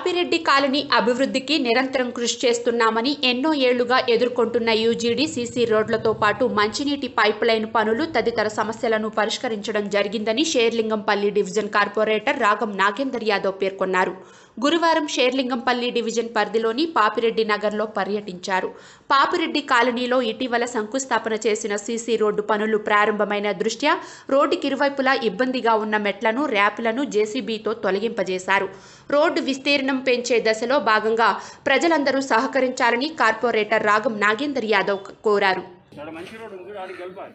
Papireddy colony అభివృద్ధికి నిరంతరం కృషి చేస్తున్నామని ఎన్నో ఏళ్లుగా ఎదుర్కొంటున్న యూజీడీ సీసీ రోడ్లతో పాటు మంచినీటి పైప్ లైన్ పనులు తదితర సమస్యలను పరిష్కరించడం జరిగిందని షేర్లింగంపల్లి డివిజన్ కార్పొరేటర్ రాగం నాగేందర్ యాదవ్ పేర్కొన్నారు గురువారం షేర్లింగంపల్లి డివిజన్ పరిధిలోని పాపిరెడ్డి నగర్లో పర్యటించారు పాపిరెడ్డి కాలనీలో ఇటీవల శంకుస్థాపన చేసిన సీసీ రోడ్డు పనులు ప్రారంభమైన దృష్ట్యా రోడ్డుకి ఇరువైపులా ఇబ్బందిగా ఉన్న మెట్లను ర్యాపులను జేసీబీతో తొలగింపజేశారు రోడ్డు విస్తీర్ణం పెంచే దశలో భాగంగా ప్రజలందరూ సహకరించాలని కార్పొరేటర్ రాగం నాగేందర్ యాదవ్ కోరారు ఇక్కడ మంచి రోడ్ ఉంది ఆడికి వెళ్ళిపోయి